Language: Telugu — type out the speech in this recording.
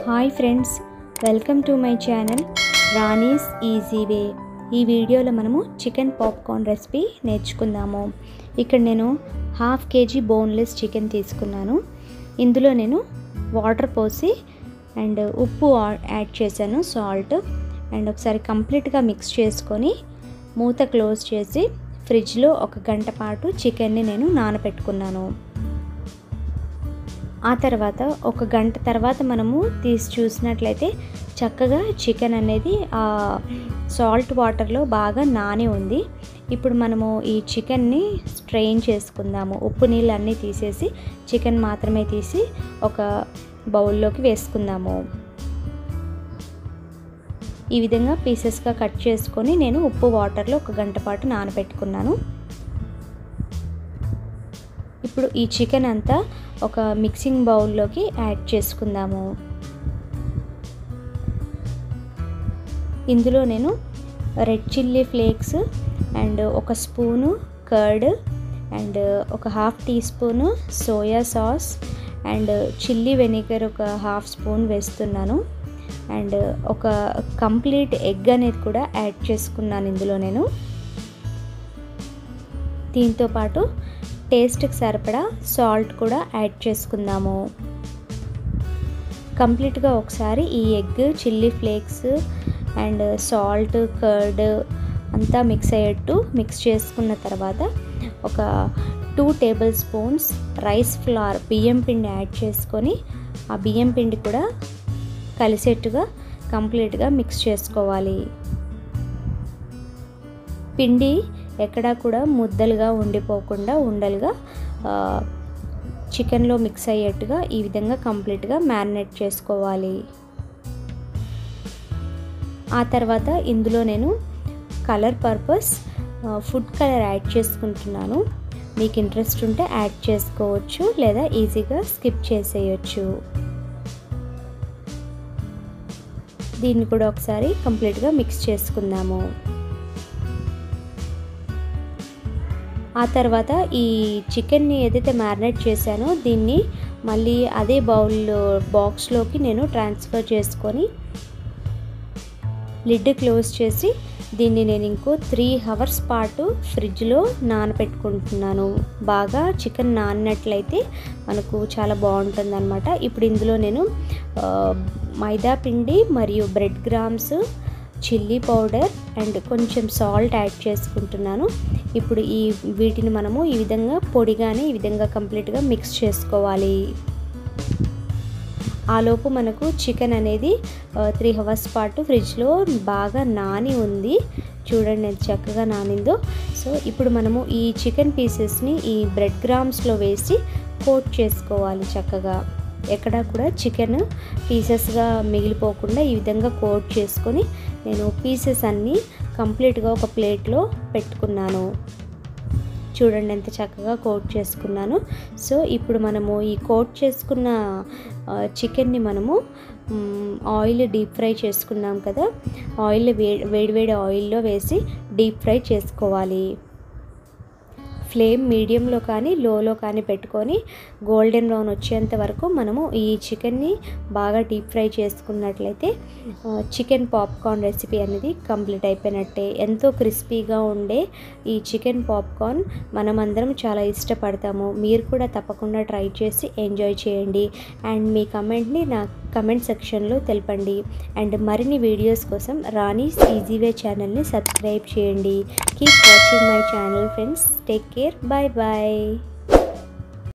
hi friends welcome to my channel Rani's easy way ఈ వీడియోలో మనము చికెన్ పాప్కార్న్ రెసిపీ నేర్చుకుందాము ఇక్కడ నేను హాఫ్ కేజీ బోన్లెస్ చికెన్ తీసుకున్నాను ఇందులో నేను వాటర్ పోసి అండ్ ఉప్పు ఆ- యాడ్ చేశాను సాల్ట్ అండ్ ఒకసారి కంప్లీట్గా మిక్స్ చేసుకొని మూత క్లోజ్ చేసి ఫ్రిడ్జ్లో ఒక గంట పాటు చికెన్ని నేను నానబెట్టుకున్నాను ఆ తర్వాత ఒక గంట తర్వాత మనము తీసి చూసినట్లయితే చక్కగా చికెన్ అనేది ఆ సాల్ట్ వాటర్లో బాగా నాని ఉంది ఇప్పుడు మనము ఈ చికెన్ని స్ట్రెయిన్ చేసుకుందాము ఉప్పు నీళ్ళు అన్నీ తీసేసి చికెన్ మాత్రమే తీసి ఒక బౌల్లోకి వేసుకుందాము ఈ విధంగా పీసెస్గా కట్ చేసుకొని నేను ఉప్పు వాటర్లో ఒక గంట పాటు నానబెట్టుకున్నాను ఇప్పుడు ఈ చికెన్ అంతా ఒక మిక్సింగ్ బౌల్లోకి యాడ్ చేసుకుందాము ఇందులో నేను రెడ్ చిల్లీ ఫ్లేక్స్ అండ్ ఒక స్పూను కర్డ్ అండ్ ఒక half teaspoon soya sauce and chilli vinegar ఒక హాఫ్ స్పూన్ వేస్తున్నాను అండ్ ఒక కంప్లీట్ ఎగ్ అనేది కూడా యాడ్ చేసుకున్నాను ఇందులో నేను దీంతో పాటు టేస్ట్కి సరిపడా సాల్ట్ కూడా యాడ్ చేసుకుందాము కంప్లీట్గా ఒకసారి ఈ egg chilli flakes and salt curd అంతా మిక్స్ అయ్యేట్టు మిక్స్ చేసుకున్న తర్వాత ఒక two tablespoons rice flour బియ్యం పిండి యాడ్ చేసుకొని ఆ బియ్యం పిండి కూడా కలిసేట్టుగా కంప్లీట్గా మిక్స్ చేసుకోవాలి పిండి ఎక్కడా కూడా ముద్దలుగా ఉండిపోకుండా ఉండలుగా చికెన్లో మిక్స్ అయ్యేట్టుగా ఈ విధంగా కంప్లీట్గా మ్యారినేట్ చేసుకోవాలి ఆ తర్వాత ఇందులో నేను colour purpose food colour add చేసుకుంటున్నాను మీకు ఇంట్రెస్ట్ ఉంటే యాడ్ చేసుకోవచ్చు లేదా ఈజీగా స్కిప్ చేసేయచ్చు దీన్ని కూడా ఒకసారి కంప్లీట్గా మిక్స్ చేసుకుందాము ఆ తర్వాత ఈ చికెన్ని ఏదైతే మ్యారినేట్ చేశానో దీన్ని మళ్ళీ అదే బౌల్ బాక్స్లోకి నేను ట్రాన్స్ఫర్ చేసుకొని లిడ్ క్లోజ్ చేసి దీన్ని నేను ఇంకో త్రీ అవర్స్ పాటు ఫ్రిడ్జ్లో నానబెట్టుకుంటున్నాను బాగా చికెన్ నానినట్లయితే మనకు చాలా బాగుంటుంది అనమాట ఇప్పుడు ఇందులో నేను మైదా పిండి మరియు bread crumbs chilli powder and కొంచెం సాల్ట్ యాడ్ చేసుకుంటున్నాను ఇప్పుడు ఈ వీటిని మనము ఈ విధంగా పొడిగానే ఈ విధంగా కంప్లీట్గా మిక్స్ చేసుకోవాలి ఆలోపు మనకు చికెన్ అనేది త్రీ అవర్స్ పాటు ఫ్రిడ్జ్లో బాగా నాని ఉంది చూడండి ఎంత చక్కగా నానిందో సో ఇప్పుడు మనము ఈ చికెన్ పీసెస్ని ఈ బ్రెడ్ గ్రామ్స్లో వేసి కోట్ చేసుకోవాలి చక్కగా ఎక్కడా కూడా చికెన్ పీసెస్గా మిగిలిపోకుండా ఈ విధంగా కోట్ చేసుకొని నేను పీసెస్ అన్నీ కంప్లీట్గా ఒక ప్లేట్లో పెట్టుకున్నాను చూడండి ఎంత చక్కగా కోట్ చేసుకున్నాను సో ఇప్పుడు మనము ఈ కోట్ చేసుకున్న చికెన్ని మనము ఆయిల్ డీప్ ఫ్రై చేసుకున్నాం కదా ఆయిల్ వే వేడివేడి ఆయిల్లో వేసి డీప్ ఫ్రై చేసుకోవాలి ఫ్లేమ్ మీడియంలో కానీ లోలో కానీ పెట్టుకొని గోల్డెన్ బ్రౌన్ వచ్చేంత వరకు మనము ఈ చికెన్ని బాగా డీప్ ఫ్రై చేసుకున్నట్లయితే చికెన్ పాప్కార్న్ రెసిపీ అనేది కంప్లీట్ అయిపోయినట్టే ఎంతో క్రిస్పీగా ఉండే ఈ చికెన్ పాప్కార్న్ మనమందరం చాలా ఇష్టపడతాము మీరు కూడా తప్పకుండా ట్రై చేసి ఎంజాయ్ చేయండి అండ్ మీ కమెంట్ని నా కమెంట్ సెక్షన్లో తెలపండి అండ్ మరిన్ని వీడియోస్ కోసం రాణీస్ ఈజీవే ఛానల్ని సబ్స్క్రైబ్ చేయండి keep watching my channel friends take care bye bye